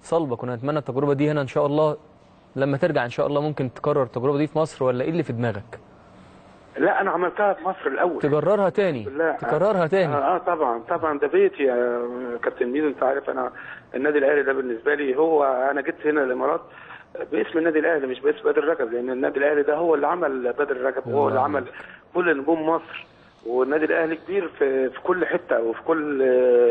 صلبه كنا نتمنى التجربه دي هنا ان شاء الله لما ترجع ان شاء الله ممكن تكرر التجربه دي في مصر ولا ايه اللي في دماغك لا انا عملتها في مصر الاول تكررها تاني لا تكررها تاني اه, آه طبعا طبعا ده بيتي يا كابتن ميدو انت عارف انا النادي الاهلي ده بالنسبه لي هو انا جيت هنا الامارات باسم النادي الاهلي مش باسم بدر رجب لان النادي الاهلي ده هو اللي عمل بدر رجب وهو اللي عمل كل نجوم مصر والنادي الاهلي كبير في في كل حته وفي كل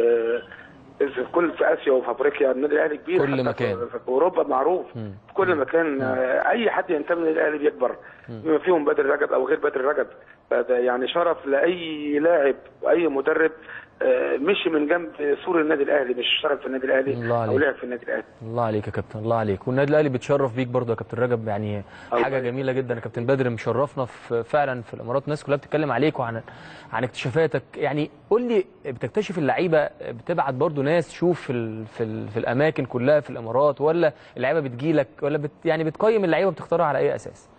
في كل في اسيا وفي افريقيا النادي الاهلي كبير كل حتى مكان. في في اوروبا معروف في كل مكان آه، اي حد ينتمي للنادي الاهلي بيكبر بما فيهم بدر رجب او غير بدر رجب فده يعني شرف لاي لاعب واي مدرب آه، مشي من جنب سور النادي الاهلي مش شرف في النادي الاهلي الله او عليك. لعب في النادي الاهلي الله عليك يا كابتن الله عليك والنادي الاهلي بيتشرف بيك برضه يا كابتن رجب يعني الله حاجه يبارك. جميله جدا يا كابتن بدر مشرفنا في فعلا في الامارات الناس كلها بتتكلم عليك وعن عن اكتشافاتك يعني قول لي بتكتشف اللعيبه بتبعت برضه ناس تشوف في ال في, ال في الاماكن كلها في الامارات ولا اللعيبه بتجيلك ولا بت يعني بتقيم اللعيبه بتختارها على اي اساس؟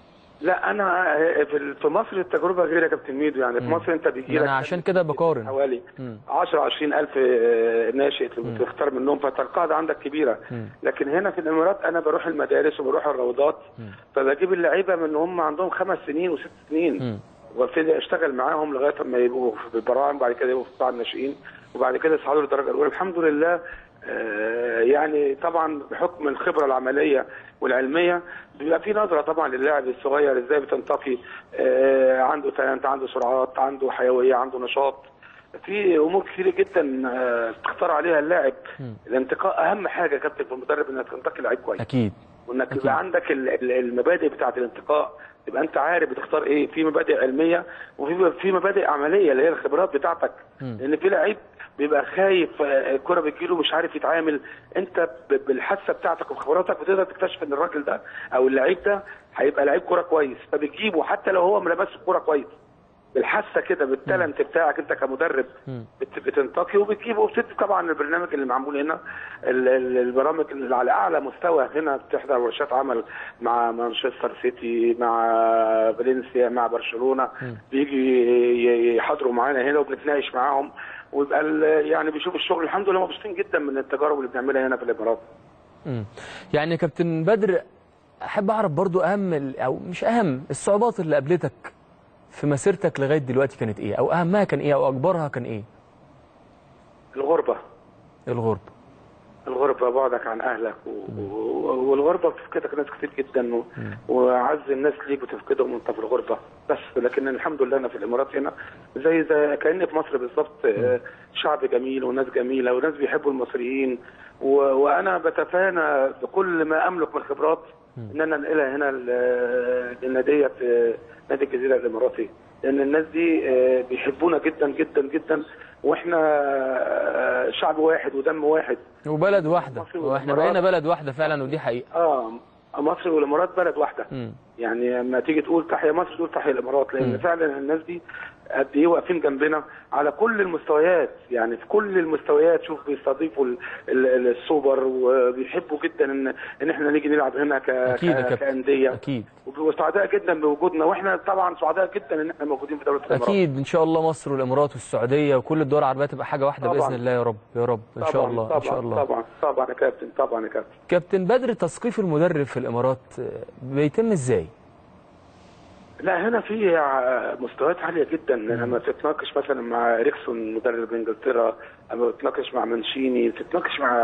لا انا آه، في في مصر التجربه غير يا كابتن ميدو يعني في مصر انت بيجي ما لك انا عشان كده بقارن حوالي مم. 10 20 الف آه، ناشئ تختار منهم فالقاعده عندك كبيره لكن هنا في الامارات انا بروح المدارس وبروح الروضات فبجيب اللعيبه من هم عندهم خمس سنين وست سنين مم. وابتدي اشتغل معاهم لغايه ما يبقوا في البراعم بعد كده يبقوا في قطاع الناشئين وبعد كده يصعدوا للدرجه الاولى الحمد لله آه، يعني طبعا بحكم الخبره العمليه والعلميه بيبقى في نظره طبعا للاعب الصغير ازاي بتنتقي آه، عنده تالنت عنده سرعات عنده حيويه عنده نشاط في امور كثيره جدا آه، تختار عليها اللاعب الانتقاء اهم حاجه يا كابتن في المدرب انك تنتقي لعيب كويس اكيد وانك أكيد. يبقى عندك ال- ال- المبادئ بتاعه الانتقاء تبقى انت عارف بتختار ايه في مبادئ علميه وفي في مبادئ عمليه اللي هي الخبرات بتاعتك مم. لان في لعيب بيبقى خايف آه، الكره بتجيله مش عارف يتعامل انت ب- بالحاسه بتاعتك وخبراتك بتقدر تكتشف ان الراجل ده او اللعيب ده هيبقى لعيب كوره كويس فبتجيبه حتى لو هو ما لمسش الكوره كويس بالحاسه كده بالتالنت بتاعك انت كمدرب مم. بت- بتنتقي وبتجيبه وبتدي طبعا البرنامج اللي معمول هنا ال- ال- البرامج اللي على اعلى مستوى هنا بتحضر ورشات عمل مع مانشستر سيتي مع فالنسيا مع برشلونه بيجي ي- يحضروا معانا هنا وبنتناقش معاهم ويبقى ال- يعني بيشوف الشغل الحمد لله مبسوطين جدا من التجارب اللي بنعملها هنا في الامارات مم. يعني يا كابتن بدر احب اعرف برضو اهم ال- او مش اهم الصعوبات اللي قابلتك في مسيرتك لغايه دلوقتي كانت ايه او اهمها كان ايه او اكبرها كان ايه الغربه الغربه الغربة بعدك عن أهلك و... و... والغربة بتفقدك ناس كتير جدا و... وأعز الناس ليك بتفقدهم وأنت في الغربة بس لكن الحمد لله أنا في الإمارات هنا زي زي كأني في مصر بالظبط آه، شعب جميل وناس جميلة وناس بيحبوا المصريين و... وأنا بتفانى بكل ما أملك من خبرات إن أنا أنقلها هنا ل- للنادية في نادي الجزيرة الإماراتي لأن الناس دي آه، بيحبونا جدا جدا جدا واحنا آه، شعب واحد ودم واحد وبلد واحده مصر واحنا والإمارات. بقينا بلد واحده فعلا ودي حقيقه اه مصر والامارات بلد واحده مم. يعني لما تيجي تقول تحيا مصر تقول تحيا الامارات لان مم. فعلا الناس دي قد ايه واقفين جنبنا على كل المستويات يعني في كل المستويات شوف بيستضيفوا ال- ال- السوبر وبيحبوا جدا ان ان احنا نيجي نلعب هنا ك... اكيد يا ك... كابتن كانديه اكيد وبيبقوا سعداء جدا بوجودنا واحنا طبعا سعداء جدا ان احنا موجودين في دوله الامارات اكيد ان شاء الله مصر والامارات والسعوديه وكل الدول العربيه تبقى حاجه واحده طبعاً. باذن الله يا رب يا رب ان شاء طبعاً، الله طبعا ان شاء الله طبعا طبعا يا كابتن طبعا يا كابتن كابتن بدر تثقيف المدرب في الامارات آه، بيتم ازاي لا هنا في ع- مستويات عاليه جدا لما تتناقش مثلا مع اريكسون مدرب انجلترا لما تتناقش مع مانشيني تتناقش مع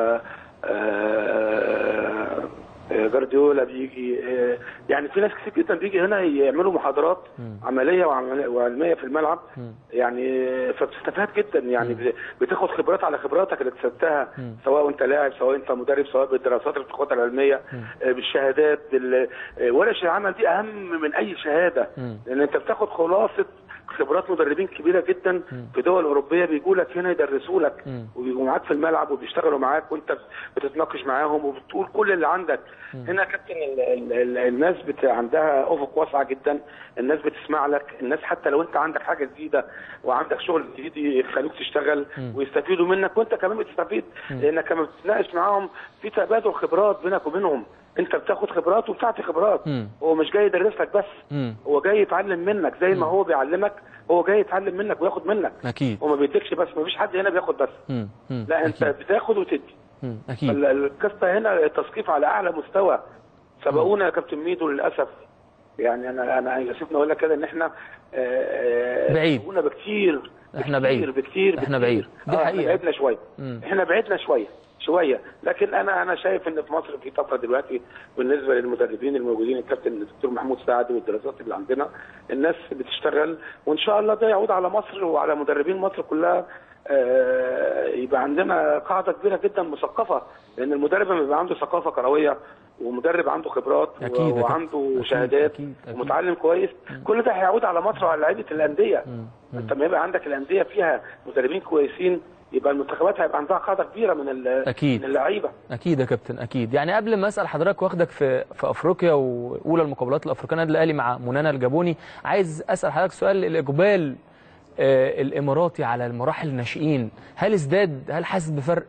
آه، آه، جارديولا بيجي آه، يعني في ناس كتير جدا بيجي هنا يعملوا محاضرات عمليه وعمل- وعلميه في الملعب يعني فبتستفاد جدا يعني ب- بتاخد خبرات على خبراتك اللي اكتسبتها سواء انت لاعب سواء انت مدرب سواء بالدراسات اللي بتاخدها العلميه آه، بالشهادات بال- آه، ورش العمل دي اهم من اي شهاده لان انت بتاخد خلاصه خبرات مدربين كبيره جدا في دول اوروبيه بيجوا لك هنا يدرسوا لك وبيبقوا معاك في الملعب وبيشتغلوا معاك وانت بتتناقش معاهم وبتقول كل اللي عندك هنا يا كابتن ال- ال- ال- الناس بت... عندها افق واسعه جدا الناس بتسمع لك الناس حتى لو انت عندك حاجه جديده وعندك شغل جديد يخلوك تشتغل ويستفيدوا منك وانت كمان بتستفيد لانك لما بتتناقش معاهم في تبادل خبرات بينك وبينهم انت بتاخد خبرات وبتعطي خبرات مم. هو مش جاي يدرس لك بس مم. هو جاي يتعلم منك زي ما هو بيعلمك هو جاي يتعلم منك وياخد منك اكيد هو ما بيديكش بس ما فيش حد هنا بياخد بس مم. مم. لا انت أكيد. بتاخد وتدي مم. اكيد ال- القصه هنا التثقيف على اعلى مستوى سبقونا يا كابتن ميدو للاسف يعني انا انا يوسفنا اقول لك كده ان احنا آه، آه، بعيد. سبقونا بكتير إحنا بكتير بعيد. بكتير إحنا بكتير. بعيد. دي آه، إحنا حقيقة. بعدنا شويه مم. احنا بعدنا شويه شويه لكن انا انا شايف ان في مصر في طفره دلوقتي بالنسبه للمدربين الموجودين الكابتن الدكتور محمود سعد والدراسات اللي عندنا الناس بتشتغل وان شاء الله ده يعود على مصر وعلى مدربين مصر كلها آه، يبقى عندنا قاعده كبيره جدا مثقفه لان المدرب لما يبقى عنده ثقافه كرويه ومدرب عنده خبرات و- أكيد يا كابتن. وعنده أكيد، شهادات أكيد، أكيد. ومتعلم كويس كل ده هيعود على مصر وعلى لعيبه الانديه انت لما يبقى عندك الانديه فيها مدربين كويسين يبقى المنتخبات هيبقى عندها قاعده كبيره من ال- أكيد. من اللعيبه اكيد يا كابتن اكيد يعني قبل ما اسال حضرتك واخدك في في افريقيا واولى المقابلات الافريقيه النادي الاهلي مع منانا الجابوني عايز اسال حضرتك سؤال الاقبال آه، الاماراتي على المراحل الناشئين هل ازداد هل حاسس بفرق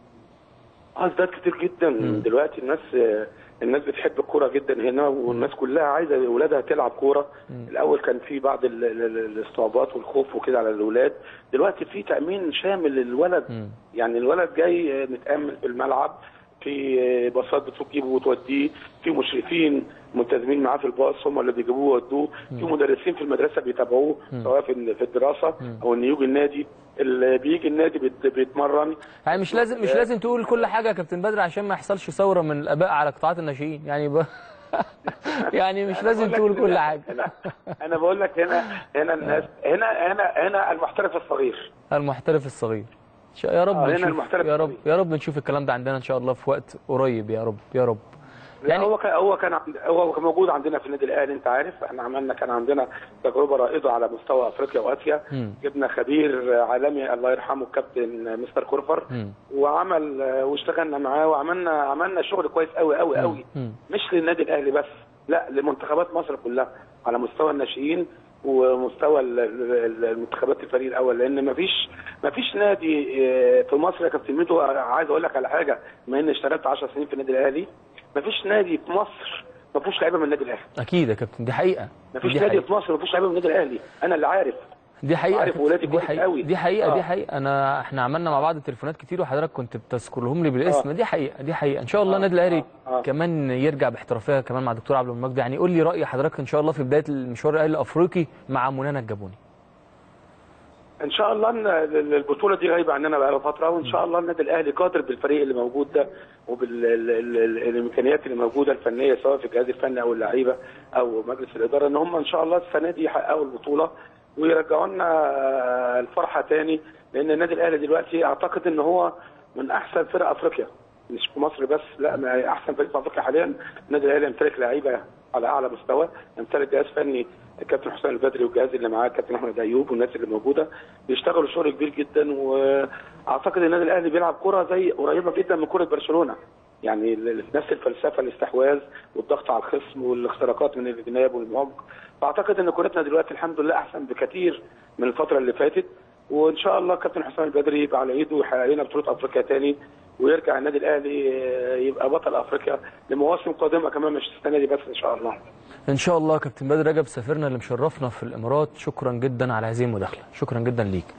اه ازداد كتير جدا دلوقتي الناس الناس بتحب الكوره جدا هنا والناس كلها عايزه اولادها تلعب كوره الاول كان في بعض ال- ال- ال- الاستعباط والخوف وكده على الاولاد دلوقتي في تامين شامل للولد يعني الولد جاي متامن في الملعب في باصات بتجيبه وتوديه في مشرفين ملتزمين معاه في الباص هم اللي بيجيبوه ويودوه في مدرسين في المدرسه بيتابعوه سواء في في الدراسه او انه يجي النادي اللي بيجي النادي بيت- بيتمرن يعني مش لازم مش لازم تقول كل حاجه يا كابتن بدر عشان ما يحصلش ثوره من الاباء على قطاعات الناشئين يعني ب... يعني مش أنا لازم بقول لك تقول كل هنا- حاجه هنا انا بقول لك هنا هنا الناس هنا هنا هنا المحترف الصغير المحترف الصغير ش- يا رب آه، هنا نشوف المحترف يا رب الصغير. يا رب نشوف الكلام ده عندنا ان شاء الله في وقت قريب يا رب يا رب يعني يعني هو كان هو كان عند- هو كان موجود عندنا في النادي الاهلي انت عارف احنا عملنا كان عندنا تجربه رائده على مستوى افريقيا واسيا مم. جبنا خبير عالمي الله يرحمه الكابتن مستر كورفر مم. وعمل واشتغلنا معاه وعملنا عملنا شغل كويس قوي قوي قوي مم. مش للنادي الاهلي بس لا لمنتخبات مصر كلها على مستوى الناشئين ومستوى ال- ال- المنتخبات الفريق الاول لان مفيش مفيش نادي آه، في مصر يا كابتن ميدو عايز اقول لك على حاجه بما اني اشتغلت 10 سنين في النادي الاهلي مفيش نادي في مصر ما فيهوش لعيبه من النادي الاهلي اكيد يا كابتن دي حقيقه مفيش دي نادي حقيقة. في مصر ما فيهوش لعيبه من النادي الاهلي انا اللي عارف دي حقيقه عارف كابتن. ولادي دي كويس حقيقه قوي. دي حقيقه دي آه. حقيقه انا احنا عملنا مع بعض تليفونات كتير وحضرتك كنت بتذكرهم لي بالاسم آه. دي حقيقه دي حقيقه ان شاء الله آه. النادي الاهلي آه. آه. كمان يرجع باحترافيه كمان مع دكتور عبد المجد يعني قول لي راي حضرتك ان شاء الله في بدايه المشوار الاهلي الافريقي مع منانا الجابوني ان شاء الله إن البطوله دي غايبه عننا بقى فتره وان شاء الله النادي الاهلي قادر بالفريق اللي موجود ده وبالامكانيات اللي موجوده الفنيه سواء في الجهاز الفني او اللعيبه او مجلس الاداره ان هم ان شاء الله السنه دي يحققوا البطوله ويرجعوا لنا الفرحه تاني لان النادي الاهلي دلوقتي اعتقد ان هو من احسن فرق افريقيا مش في مصر بس لا ما احسن فريق في افريقيا حاليا النادي الاهلي يمتلك لعيبه على اعلى مستوى يمتلك جهاز فني الكابتن حسام البدري والجهاز اللي معاه الكابتن احمد ايوب والناس اللي موجوده بيشتغلوا شغل كبير جدا واعتقد النادي الاهلي بيلعب كره زي قريبه جدا من كره برشلونه يعني ال- ال- نفس الفلسفه الاستحواذ والضغط على الخصم والاختراقات من الجناب والعمق فاعتقد ان كورتنا دلوقتي الحمد لله احسن بكثير من الفتره اللي فاتت وان شاء الله الكابتن حسام البدري يبقى على ايده ويحقق لنا بطوله افريقيا تاني ويرجع النادي الاهلي آه، يبقى بطل افريقيا لمواسم قادمه كمان مش السنه دي بس ان شاء الله ان شاء الله كابتن بدر رجب سفيرنا اللي مشرفنا في الامارات شكرا جدا على هذه المداخله شكرا جدا ليك